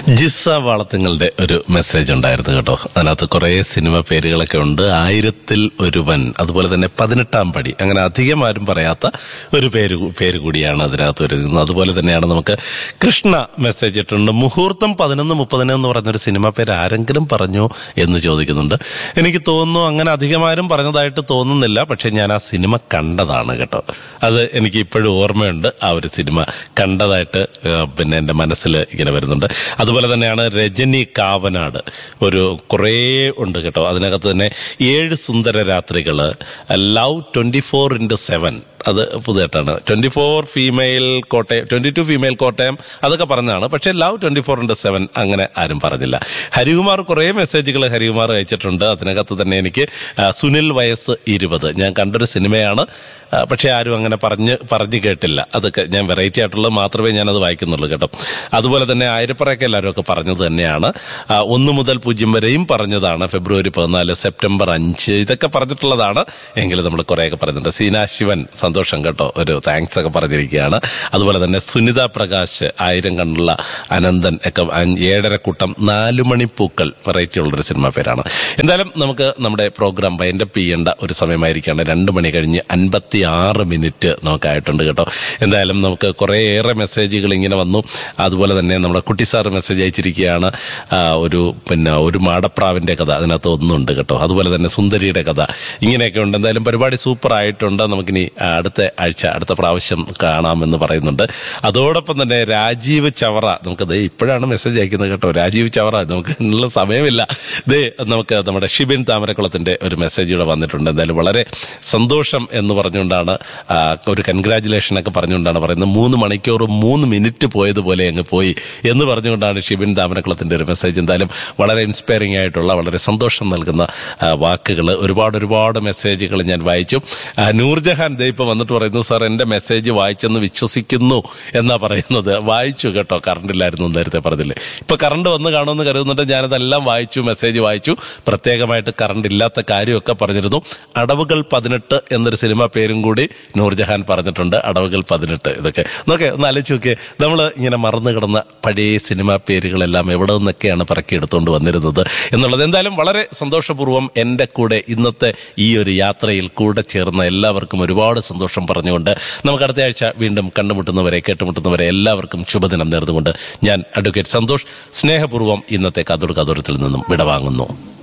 ജിസ വാളത്തുങ്ങളുടെ ഒരു മെസ്സേജ് ഉണ്ടായിരുന്നു കേട്ടോ അതിനകത്ത് കുറെ സിനിമ പേരുകളൊക്കെ ഉണ്ട് ആയിരത്തിൽ ഒരുവൻ അതുപോലെ തന്നെ പതിനെട്ടാം പടി അങ്ങനെ അധികം ആരും പറയാത്ത ഒരു പേര് കൂ- പേര് കൂടിയാണ് അതിനകത്ത് വരുന്നത് അതുപോലെ തന്നെയാണ് നമുക്ക് കൃഷ്ണ മെസ്സേജ് ഇട്ടിട്ടുണ്ട് മുഹൂർത്തം പതിനൊന്ന് മുപ്പതിന് എന്ന് പറഞ്ഞൊരു സിനിമ പേര് ആരെങ്കിലും പറഞ്ഞോ എന്ന് ചോദിക്കുന്നുണ്ട് എനിക്ക് തോന്നുന്നു അങ്ങനെ അധികം ആരും പറഞ്ഞതായിട്ട് തോന്നുന്നില്ല പക്ഷെ ഞാൻ ആ സിനിമ കണ്ടതാണ് കേട്ടോ അത് എനിക്ക് ഇപ്പോഴും ഓർമ്മയുണ്ട് ആ ഒരു സിനിമ കണ്ടതായിട്ട് ആ, പിന്നെ എൻ്റെ മനസ്സിൽ ഇങ്ങനെ വരുന്നുണ്ട് അതുപോലെ തന്നെയാണ് രജനി കാവനാട് ഒരു കുറേ ഉണ്ട് കേട്ടോ അതിനകത്ത് തന്നെ ഏഴ് സുന്ദര രാത്രികള് love twenty four into seven അത് പുതിയതായിട്ടാണ് twenty four female Kottayam twenty two female Kottayam അതൊക്കെ പറഞ്ഞതാണ് പക്ഷേ love twenty four into seven അങ്ങനെ ആരും പറഞ്ഞില്ല ഹരികുമാർ കുറേ മെസ്സേജുകൾ ഹരികുമാർ അയച്ചിട്ടുണ്ട് അതിനകത്ത് തന്നെ എനിക്ക് ആ, സുനിൽ വയസ്സ് ഇരുപത് ഞാൻ കണ്ടൊരു സിനിമയാണ് ആ, പക്ഷേ ആരും അങ്ങനെ പറഞ്ഞ് പറഞ്ഞു കേട്ടില്ല അതൊക്കെ ഞാൻ വെറൈറ്റി ആയിട്ടുള്ളത് മാത്രമേ ഞാൻ അത് വായിക്കുന്നുള്ളൂ കേട്ടോ അതുപോലെ തന്നെ ആയിരപ്പറയൊക്കെ എല്ലാവരും ഒക്കെ പറഞ്ഞത് തന്നെയാണ് ആ, ഒന്ന് മുതൽ പൂജ്യം വരെയും പറഞ്ഞതാണ് ഫെബ്രുവരി പതിനാല് സെപ്റ്റംബർ അഞ്ച് ഇതൊക്കെ പറഞ്ഞിട്ടുള്ളതാണ് എങ്കിലും നമ്മൾ കുറേയൊക്കെ പറഞ്ഞിട്ടുണ്ട് സീന ശിവൻ സന്തോഷം കേട്ടോ ഒരു താങ്ക്സ് ഒക്കെ പറഞ്ഞിരിക്കുകയാണ് അതുപോലെ തന്നെ സുനിത പ്രകാശ് ആയിരം കണ്ടുള്ള അനന്തൻ ഒക്കെ അഞ്ച്- ഏഴരക്കൂട്ടം നാലുമണിപ്പൂക്കൾ വെറൈറ്റി ഉള്ളൊരു സിനിമ പേരാണ് എന്തായാലും നമുക്ക് നമ്മുടെ പ്രോഗ്രാം വൈൻഡപ്പ് ചെയ്യേണ്ട ഒരു സമയമായിരിക്കുകയാണ് രണ്ട് മണി കഴിഞ്ഞ് അൻപത്തി ആറ് മിനിറ്റ് നമുക്കായിട്ടുണ്ട് കേട്ടോ എന്തായാലും നമുക്ക് കുറേയേറെ മെസ്സേജുകൾ ഇങ്ങനെ വന്നു അതുപോലെ തന്നെ നമ്മുടെ കുട്ടി സാറ് മെസ്സേജ് അയച്ചിരിക്കുകയാണ് ആ, ഒരു പിന്നെ ഒരു മാടപ്രാവിന്റെ കഥ അതിനകത്ത് ഒന്നുണ്ട് കേട്ടോ അതുപോലെ തന്നെ സുന്ദരിയുടെ കഥ ഇങ്ങനെയൊക്കെ ഉണ്ട് എന്തായാലും പരിപാടി സൂപ്പർ ആയിട്ടുണ്ട് നമുക്കിനി ആ, അടുത്ത ആഴ്ച അടുത്ത പ്രാവശ്യം കാണാമെന്ന് പറയുന്നുണ്ട് അതോടൊപ്പം തന്നെ രാജീവ് ചവറ നമുക്ക് ദേ ഇപ്പോഴാണ് മെസ്സേജ് അയക്കുന്നത് കേട്ടോ രാജീവ് ചവറ നമുക്ക് ഉള്ള സമയമില്ല ദേ നമുക്ക് നമ്മുടെ ഷിബിൻ താമരക്കുളത്തിന്റെ ഒരു മെസ്സേജ് ഇവിടെ വന്നിട്ടുണ്ട് എന്തായാലും വളരെ സന്തോഷം എന്ന് പറഞ്ഞുകൊണ്ടാണ് ആ, ഒരു കൺഗ്രാചുലേഷൻ ഒക്കെ പറഞ്ഞുകൊണ്ടാണ് പറയുന്നത് മൂന്ന് മണിക്കൂർ മൂന്ന് മിനിറ്റ് പോയതുപോലെ അങ്ങ് പോയി എന്ന് പറഞ്ഞുകൊണ്ടാണ് ഷിബിൻ താമരക്കുളത്തിന്റെ ഒരു മെസ്സേജ് എന്തായാലും വളരെ ഇൻസ്പയറിംഗ് ആയിട്ടുള്ള വളരെ സന്തോഷം നൽകുന്ന വാക്കുകൾ ഒരുപാട് ഒരുപാട് മെസ്സേജുകൾ ഞാൻ വായിച്ചു ആ, നൂർജഹാൻ ദേ ഇപ്പൊ വന്നിട്ട് പറയുന്നു സാർ എന്റെ മെസ്സേജ് വായിച്ചെന്ന് വിശ്വസിക്കുന്നു എന്നാ പറയുന്നത് വായിച്ചു കേട്ടോ കറണ്ട് ഇല്ലായിരുന്നു എന്ന് നേരത്തെ പറഞ്ഞില്ലേ ഇപ്പൊ കറണ്ട് വന്ന് കാണുമെന്ന് കരുതുന്നുണ്ട് ഞാനതെല്ലാം വായിച്ചു മെസ്സേജ് വായിച്ചു പ്രത്യേകമായിട്ട് കറണ്ട് ഇല്ലാത്ത കാര്യമൊക്കെ പറഞ്ഞിരുന്നു അടവുകൾ പതിനെട്ട് എന്നൊരു സിനിമ പേരും കൂടി നൂർജഹാൻ പറഞ്ഞിട്ടുണ്ട് അടവുകൾ പതിനെട്ട് ഇതൊക്കെ നോക്കെ ഒന്ന് ആലോചിച്ച് നോക്കിയേ നമ്മൾ ഇങ്ങനെ മറന്നു കിടന്ന പഴയ സിനിമാ പേരുകളെല്ലാം എവിടെ നിന്നൊക്കെയാണ് പറക്കിയെടുത്തുകൊണ്ട് വന്നിരുന്നത് എന്നുള്ളത് എന്തായാലും വളരെ സന്തോഷപൂർവ്വം എൻ്റെ കൂടെ ഇന്നത്തെ ഈ ഒരു യാത്രയിൽ കൂടെ ചേർന്ന എല്ലാവർക്കും ഒരുപാട് സന്തോഷം പറഞ്ഞുകൊണ്ട് നമുക്ക് അടുത്ത ആഴ്ച വീണ്ടും കണ്ടുമുട്ടുന്നവരെ കേട്ടുമുട്ടുന്നവരെ എല്ലാവർക്കും ശുഭദിനം നേർന്നുകൊണ്ട് ഞാൻ അഡ്വക്കേറ്റ് സന്തോഷ് സ്നേഹപൂർവ്വം ഇന്നത്തെ കതൂർ കതൂരത്തിൽ നിന്നും വിടവാങ്ങുന്നു